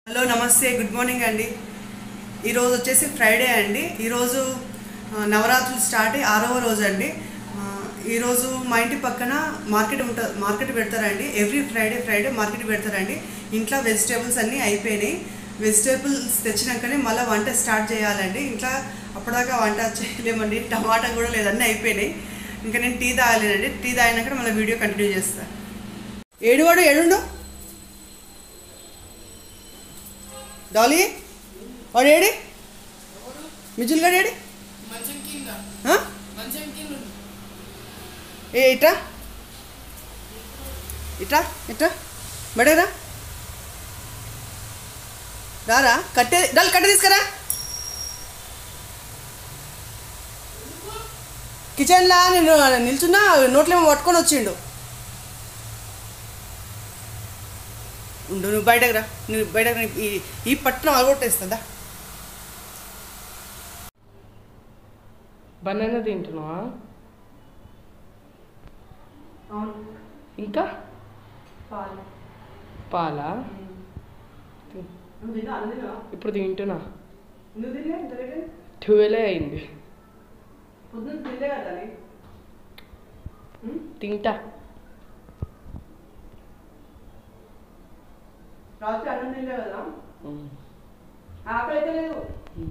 Hello నమస్తే good morning అండి ఈరోజు వచ్చేసి ఫ్రైడే అండి ఈరోజు ఆ, నవరాత్రులు స్టార్ట్ అయ్యి ఆరవ రోజు అండి ఆ, ఈరోజు మా ఇంటి పక్కన మార్కెట్ ఉంటుంది మార్కెట్ పెడతారండి ఎవ్రీ ఫ్రైడే ఫ్రైడే మార్కెట్ పెడతారండి ఇంట్లో వెజిటేబుల్స్ అన్నీ అయిపోయినాయి వెజిటేబుల్స్ తెచ్చినాకనే మళ్ళీ వంట స్టార్ట్ చేయాలండి ఇంట్లో అప్పటిదాకా వంట చేయలేమండి టమాటా కూడా లేదు అన్నీ అయిపోయినాయి ఇంకా నేను టీ తాగలేనండి టీ తాగినాక మళ్ళీ వీడియో కంటిన్యూ చేస్తాను ఏడువాడు ఏడుండు డాలీ వాడు ఏడి మిజుల్ గారు ఏడి మంచం కింద ఆ? మంచం కింద ఉంది. ఏ ఇట్రా ఇట్రా ఇట్రా బడేరా రారా కట్టే డాల్ కట్టే తీసుకురా కిచెన్లా నేను నిల్చున్నా నోట్లేమో పట్టుకొని వచ్చిండు ఉండు నువ్వు బయటకు రా నువ్వు బయటకు రా. ఈ ఈ పట్టణం అలగొట్టేస్తుందా బనానా తింటున్నావా అవును ఇంకా పాలు పాలా నువ్వు తిన్నా అన్నం తిన్నా ఇప్పుడు తింటున్నా నువ్వు తిన్నా ఇంత లేట్ ట్వెల్వ్ అయింది పొద్దున్న తినలే కదా అది తింటా రాత్రి అన్నం తినలే కదా ఆకలి అయితే లేదు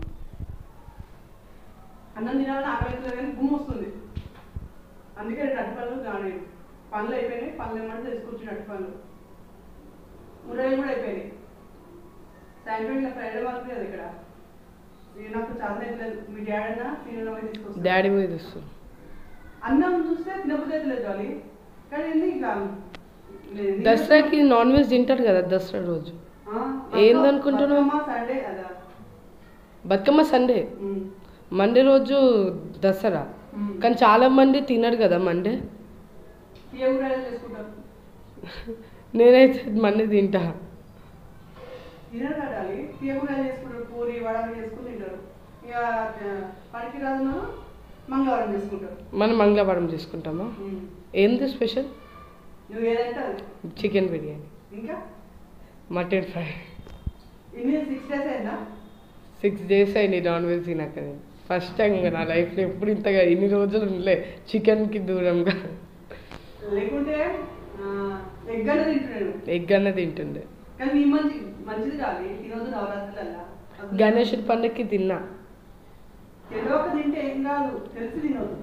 అన్నం తినాలని ఆకలి అయితే లేదు కానీ గుమ్మ వస్తుంది అందుకే రెండు అట్టి పనులు కాని పనులు అయిపోయినాయి పనులు ఏమంటే తీసుకొచ్చిన అట్టి పనులు మురళి కూడా అయిపోయినాయి సాయంత్రం ఇలా ఫ్రైడే వరకు లేదు ఇక్కడ ఇది నాకు చాలా లేదు మీ డాడీ అన్న తినడం తీసుకొస్తాను డాడీ మీద వస్తుంది అన్నం చూస్తే తినబుద్ధి అయితే లేదు జాలి కానీ ఏంది ఇంకా లేదు. దసరాకి నాన్ వెజ్ తింటారు కదా దసరా రోజు ఆ, ఏందనుకుంటున్నావు? బతుకమ్మ సండే అదా బతుకమ్మ సండే ఉమ్, మండే రోజు దసరా ఉమ్. కానీ చాలా మంది తినరు కదా మండే ఏ ఊరాలు చేసుకుంటారు నేనైతే మండే తింటా తినరు కడాలి తీయకూరలు చేసుకుంటారు పూరి వడలు చేసుకుని తింటారు ఇక ఆ, పనికి రాదు మంగళవారం చేసుకుంటారు మనం మంగళవారం చేసుకుంటామా ఉమ్. ఏంది స్పెషల్ నువ్వు ఏదంటే అది చికెన్ బిర్యానీ ఇంకా మటన్ ఫ్రై ఇన్ని సిక్స్ డేస్ అయిందా సిక్స్ డేస్ అయింది నాన్ వెజ్ తినాక నేను ఫస్ట్ టైం నా లైఫ్లో ఎప్పుడు ఇంతగా ఇన్ని రోజులు ఉండలే చికెన్కి దూరంగా లేకుంటే ఎగ్ అన్న తింటున్నాను ఎగ్ అన్న తింటుండే కానీ నీ మంచి మంచిది కాదు తినొద్దు నవరాత్రులల్లా గణేశుడి పండగకి తిన్నా తెలియక తింటే ఏం కాదు తెలిసి తినొద్దు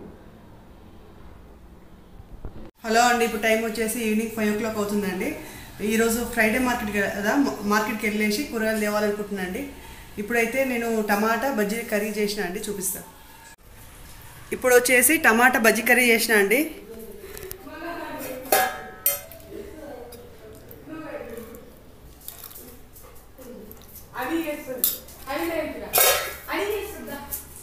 హలో అండి ఇప్పుడు టైం వచ్చేసి ఈవినింగ్ ఫైవ్ ఓ క్లాక్ అవుతుందండి ఈరోజు ఫ్రైడే మార్కెట్ కదా మార్కెట్కి వెళ్ళేసి కూరగాయలు తేవాలనుకుంటున్నాను అండి ఇప్పుడైతే నేను టమాటా బజ్జీ కర్రీ చేసిన అండి చూపిస్తా ఇప్పుడు వచ్చేసి టమాటా బజ్జీ కర్రీ చేసిన అండి అది చేస్తుంది అది అది చేస్తుందా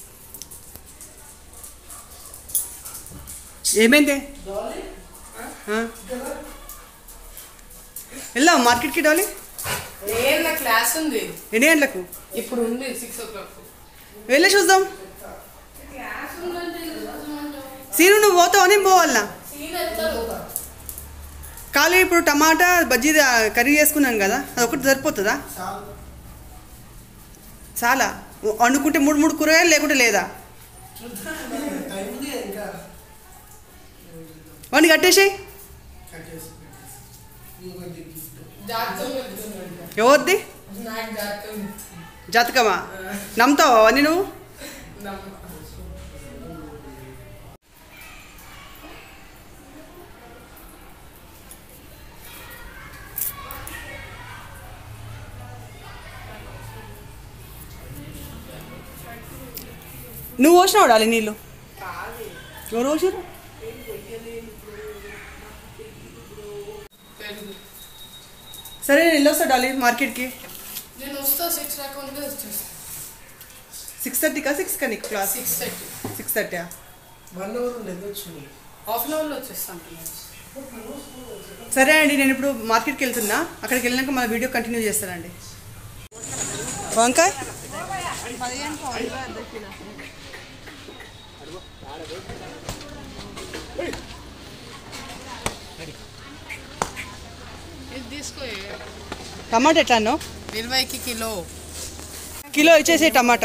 ఏమైంది ఆ? వెళ్దాం మార్కెట్కి డాలి ఏం నా క్లాస్ ఉంది ఎన్ని గంటలకు ఇప్పుడు ఉంది సిక్స్ ఓ క్లాక్ వెళ్ళి చూద్దాం క్లాస్ ఉందంటే సీను నువ్వు పోతావు నేను పోవాలనా సీన్ వెళ్తారు ఖాళీ ఇప్పుడు టమాటా బజ్జీ కర్రీ చేసుకున్నాం కదా అది ఒకటి సరిపోతుందా చాలా వండుకుంటే మూడు మూడు కూరగాయలు లేకుంటే లేదా వాడిని కట్టేసి జాతకం వెళ్తున్నాడు ఎవరిది నాకు జాతకం జాతకమా నమ్ముతావా అవన్నీ నువ్వు నమ్మ నువ్వు పోసినావు డాలి నీళ్ళు ఎవరు పోసారు పెరుగు సరే నేను వెళ్ళొస్తా డాలి మార్కెట్కి నేను వస్తా సిక్స్ దాకా ఉంటే వచ్చేస్తా సిక్స్ థర్టీకా సిక్స్ కా నీకు class six thirty six thirty one hour ఉండేది వచ్చింది హాఫ్ అన్ అవర్లో వచ్చేస్తాను క్లాస్ సరే అండి నేను ఇప్పుడు మార్కెట్కి వెళ్తున్నా అక్కడికి వెళ్ళినాక మన వీడియో కంటిన్యూ చేస్తానండి వంకాయ ఇది తీసుకో టమాటా ఎట్లా అన్నావు ఇరవైకి కిలో కిలో ఇచ్చేసి టమాటా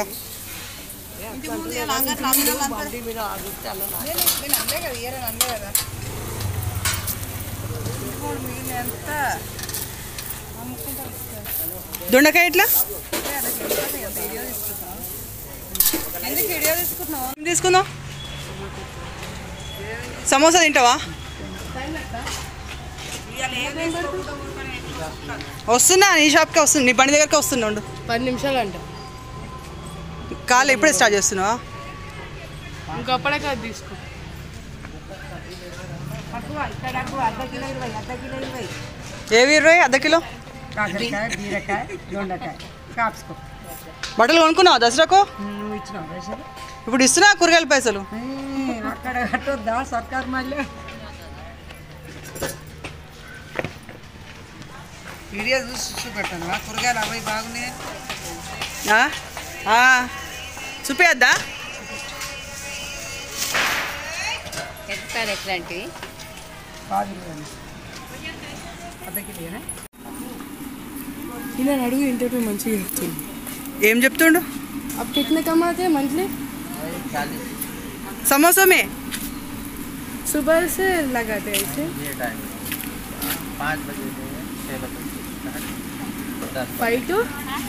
దొండకాయ ఎట్లా ఏం తీసుకుందాం సమోసా తింటావా వస్తున్నా నీ షాప్కే వస్తుంది నీ బండి దగ్గరకే వస్తున్నాడు పది నిమిషాలు అంట కాలు ఎప్పుడే స్టార్ట్ చేస్తున్నావా ఇంకప్పుడే కాదు తీసుకో ఏవి ఇరవై అర్ధ కిలో కాకరకాయ బీరకాయ దొండకాయ కాప్సుకో బట్టలు కొనుక్కున్నావా దసరాకు నువ్వు ఇచ్చినావు పైసలు ఇప్పుడు ఇస్తున్నా కూరగాయల పైసలు ఏయ్, అక్కడ కట్టొద్దా సర్కార్ మళ్ళీ వీడియో చూసి చూపెట్టాను కూరగాయలు అవి బాగున్నాయి ఆ? ఆ. చూపేయద్దా ఎత్తారు ఎట్లాంటివి బాగున్నాయి అర్ధ కిలోనా ఈయన అడుగు ఇంటర్వ్యూ మంచిగా చెప్తుంది ఏం చెప్తుండు अब कितने कमाते मंथली సమోసా మే सुबह से लगाते हैं इसे पाँच बजे से छः बजे दस फाइव टू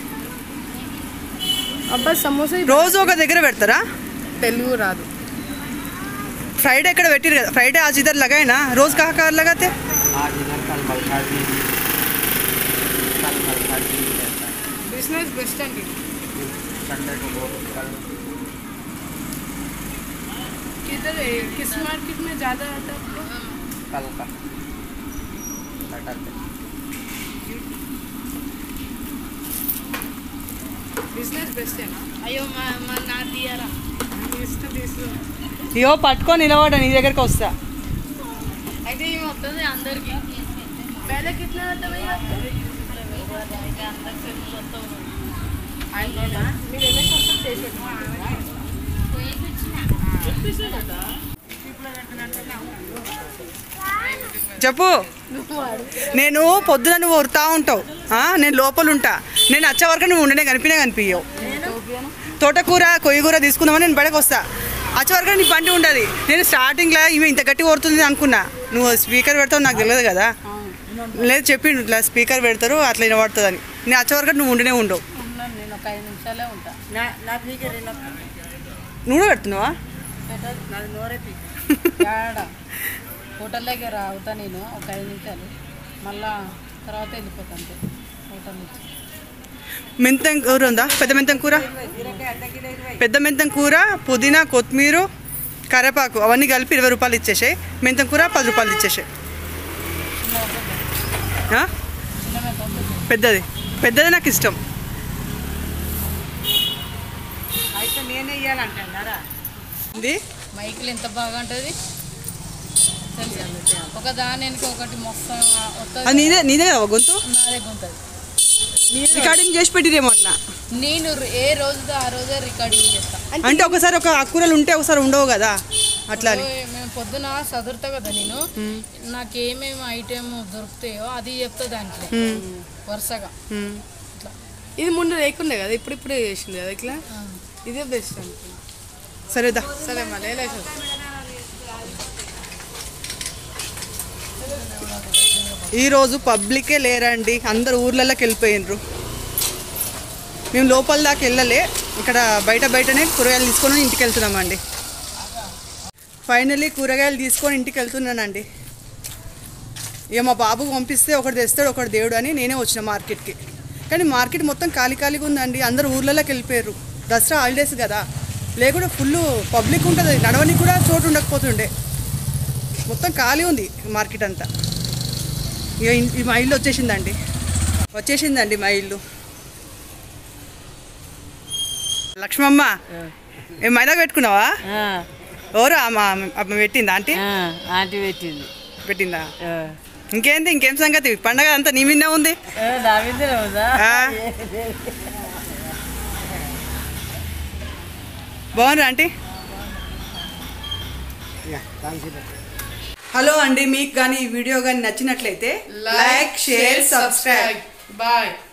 अब बस समोसा ही రోజు ఒక దగ్గర పెడతారా తెలుగు రాదు ఫ్రైడే ఎక్కడ పెట్టిరు కదా ఫ్రైడే आज इधर लगाए ना रोज कहाँ कहाँ लगाते आज इधर कल मलखाजी कल मलखाजी रहता है బిజినెస్ బెస్ట్ అండి संडे को वो कल किधर है? किस मार्केट में ज़्यादा आता है आपको कल का सैटरडे బిజినెస్ బెస్ట్ అయ్యో మా మా నా తీయరా తీసుకో తీసుకో ఇయో పట్టుకొని నిలబడ నీ దగ్గరికి వస్తా అయితే ఏమి వస్తుంది అందరికి पहले कितना आता भैया మీరు ఎన్ని సంవత్సరాలు చేసి పెట్టుకున్నారా? చెప్పు నేను పొద్దున నువ్వు ఉరుతా ఉంటావు ఆ, నేను లోపల ఉంటా నేను వచ్చే వరకు నువ్వు ఉండనే కనిపినా కనిపించవు తోటకూర కొయ్యకూర తీసుకుందామని నేను బయటకు వస్తా వచ్చే వరకు నీ బండి ఉండదు నేను స్టార్టింగ్లో ఈమె ఇంత గట్టి కొడుతుంది అనుకున్నా నువ్వు స్పీకర్ పెడతావు నాకు తెలియదు కదా లేదు చెప్పిండు ఇట్లా స్పీకర్ పెడతారు అట్లా వినబడుతుందని నేను వచ్చే వరకు నువ్వు ఉండనే ఉండవు ఉన్నాను నేను ఒక ఐదు నిమిషాలే ఉంటా నా నా పీకే రెండు నువ్వు కూడా పెడుతున్నావా నాది నోరే పీకే ఆడ హోటల్ దగ్గర అవుతా నేను ఒక ఐదు నిమిషాలు మళ్ళా తర్వాత వెళ్ళిపోతా అంతే హోటల్ నుంచి మెంతం కూర ఉందా పెద్ద మెంతం కూర బీరకాయ అర్ధ కిలో ఇరవై పెద్ద మెంతం కూర పుదీనా కొత్తిమీర కరేపాకు అవన్నీ కలిపి ఇరవై రూపాయలు ఇచ్చేసాయి మెంతం కూర పది రూపాయలు ఇచ్చేసాయి ఆ? పెద్దది పెద్దది నాకు ఇష్టం అయితే నేనే ఇవ్వాలంటారా ఇది మైకులు ఎంత బాగా ఉంటుంది తెలుసా ఒక దాని వెనక ఒకటి మొత్తం అది వస్తుంది నీదే నీదే కదా గొంతు నా దగ్గర ఉంటుంది రికార్డింగ్ చేసి పెట్టిరేమో అట్లా నేను ఏ రోజుదో ఆ రోజే రికార్డింగ్ చేస్తా అంటే ఒకసారి ఒక అక్కూరలు ఉంటే ఒకసారి ఉండవు కదా అట్లా అని ఓ, మేము పొద్దున చదువుతా కదా నేను నాకు ఏమేమి ఐటెం దొరుకుతాయో అది చెప్తా దాంట్లో వరుసగా ఉమ్. ఇది ముందు లేకుండే కదా ఇప్పుడు ఇప్పుడే చేసింది కదా ఇట్లా ఇదే బెస్ట్ అనుకుంటా సరేదా సరే మళ్ళీ లేదు ఈరోజు పబ్లికే లేరండి అందరు ఊర్లలోకి వెళ్ళిపోయినరు మేము లోపల దాకా వెళ్ళలే ఇక్కడ బయట బయటనే కూరగాయలు తీసుకొని ఇంటికి వెళ్తున్నామండి ఫైనల్లీ కూరగాయలు తీసుకొని ఇంటికి వెళ్తున్నానండి ఇక మా బాబుకు పంపిస్తే ఒకటి తెస్తాడు ఒకటి దేవుడు అని నేనే వచ్చిన మార్కెట్కి కానీ మార్కెట్ మొత్తం ఖాళీ ఖాళీగా ఉందండి అందరు ఊర్లలోకి వెళ్ళిపోయారు దసరా హాలిడేస్ కదా లేకుండా ఫుల్ పబ్లిక్ ఉంటుంది నడవనికి కూడా చోటు ఉండకపోతుండే మొత్తం ఖాళీ ఉంది మార్కెట్ అంతా ఇక ఇన్- ఈ మా ఇల్లు వచ్చేసిందండి వచ్చేసిందండి మా ఇల్లు లక్ష్మమ్మ ఏ మైదా పెట్టుకున్నావా ఎవరు ఆమె ఆమె పెట్టిందా ఆంటీ ఆంటీ పెట్టింది పెట్టిందా ఇంకేంది ఇంకేం సంగతి పండగ అంతా నీ మీదే ఉంది నా మీద రోజా ఆ? బాగుండ్రా ఆంటీ హలో అండి మీకు కానీ ఈ వీడియో కానీ నచ్చినట్లయితే లైక్ షేర్ సబ్స్క్రైబ్ బాయ్